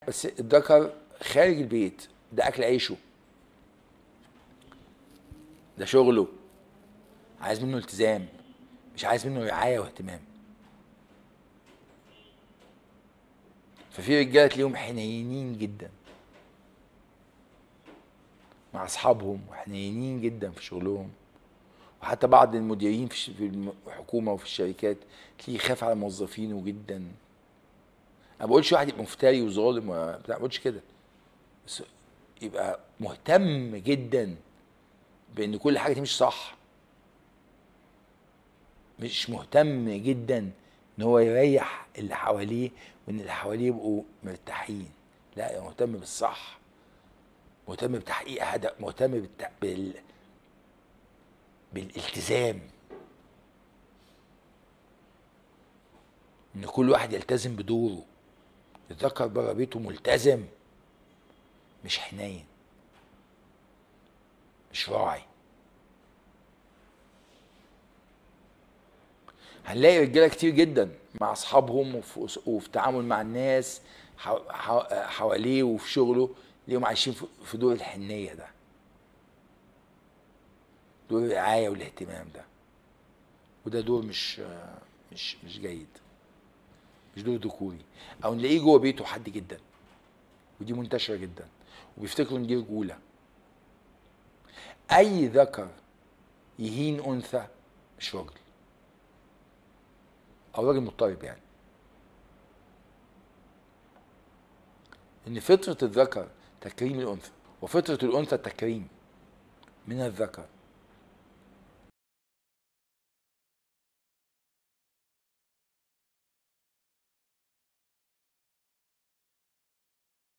بس الذكر خارج البيت ده اكل عيشه ده شغله عايز منه التزام مش عايز منه رعايه واهتمام ففي رجاله تلاقيهم حنينين جدا مع اصحابهم وحنينين جدا في شغلهم وحتى بعض المديرين في الش- في الحكومه وفي الشركات تلاقيه يخاف على موظفينه جدا انا ما بقولش واحد يبقى مفتري وظالم وبتاع ما بقولش كده بس يبقى مهتم جدا بان كل حاجه تمشي صح مش مهتم جدا ان هو يريح اللي حواليه وان اللي حواليه يبقوا مرتاحين لا يبقى مهتم بالصح مهتم بتحقيق هدف مهتم بالت... بال... بالالتزام ان كل واحد يلتزم بدوره يتذكر بره بيته ملتزم مش حنين مش راعي هنلاقي رجاله كتير جدا مع اصحابهم وفي, وفي تعامل مع الناس حو- حو- حواليه وفي شغله ليهم عايشين في- في دور الحنيه ده دور الرعايه والاهتمام ده وده دور مش مش مش جيد مش دور ذكوري او نلاقيه جوه بيته حد جدا ودي منتشره جدا وبيفتكروا ان دي رجوله اي ذكر يهين انثى مش راجل او راجل مضطرب يعني ان فطره الذكر تكريم الانثى وفطره الانثى التكريم من الذكر